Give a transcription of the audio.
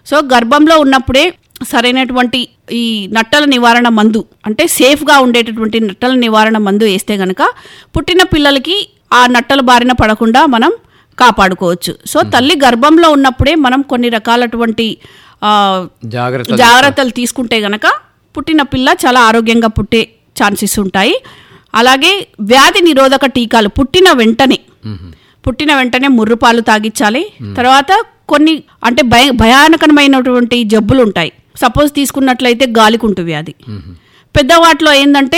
so గర్భంలో ఉన్నప్పుడే సరైనటువంటి ఈ నట్టల నివారణ మందు అంటే సేఫ్గా ఉండేటటువంటి నట్టల నివారణ మందు వేస్తే గనక పుట్టిన పిల్లలకి ఆ నట్టల బారిన పడకుండా మనం కాపాడుకోవచ్చు సో తల్లి గర్భంలో ఉన్నప్పుడే మనం కొన్ని రకాలటువంటి ఆ, జాగ్రత్త జాగ్రత్తలు తీసుకుంటే గనక పుట్టిన పిల్ల చాలా ఆరోగ్యంగా పుట్టే ఛాన్సెస్ ఉంటాయి అలాగే వ్యాధి నిరోధక టీకాలు పుట్టిన వెంటనే పుట్టిన వెంటనే ముర్రుపాలు తాగించాలి తర్వాత కొన్ని అంటే భయ భయానకమైనటువంటి జబ్బులు ఉంటాయి సపోజ్ తీసుకున్నట్లయితే గాలికుంటు వ్యాధి పెద్దవాటిలో ఏంటంటే